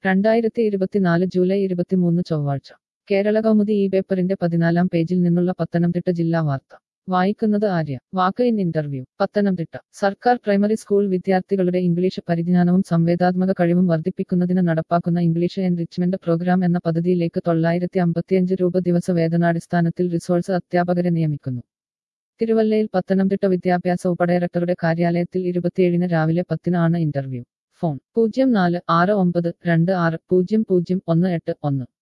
രണ്ടായിരത്തി ഇരുപത്തിനാല് ജൂലൈ ഇരുപത്തിമൂന്ന് ചൊവ്വാഴ്ച കേരള കൗമുദി ഈ പേപ്പറിന്റെ പതിനാലാം പേജിൽ നിന്നുള്ള പത്തനംതിട്ട ജില്ലാ വാർത്ത വായിക്കുന്നത് Arya walk in interview Pathanamthitta സർക്കാർ പ്രൈമറി സ്കൂൾ വിദ്യാർത്ഥികളുടെ ഇംഗ്ലീഷ് പരിജ്ഞാനവും സംവേദാത്മക കഴിവും വർദ്ധിപ്പിക്കുന്നതിന് നടപ്പാക്കുന്ന ഇംഗ്ലീഷ് എൻറിച്ച്മെന്റ് പ്രോഗ്രാം എന്ന പദ്ധതിയിലേക്ക് തൊള്ളായിരത്തി അമ്പത്തിയഞ്ച് രൂപ ദിവസ വേതനാടിസ്ഥാനത്തിൽ റിസോഴ്സ് അധ്യാപകരെ നിയമിക്കുന്നു തിരുവല്ലയിൽ പത്തനംതിട്ട വിദ്യാഭ്യാസ ഉപഡയറക്ടറുടെ കാര്യാലയത്തിൽ ഇരുപത്തിയേഴിന് രാവിലെ പത്തിന് ആണ് ഇന്റർവ്യൂ ഫോൺ പൂജ്യം നാല് ആറ് ഒമ്പത് രണ്ട് ആറ് പൂജ്യം പൂജ്യം ഒന്ന് എട്ട് ഒന്ന്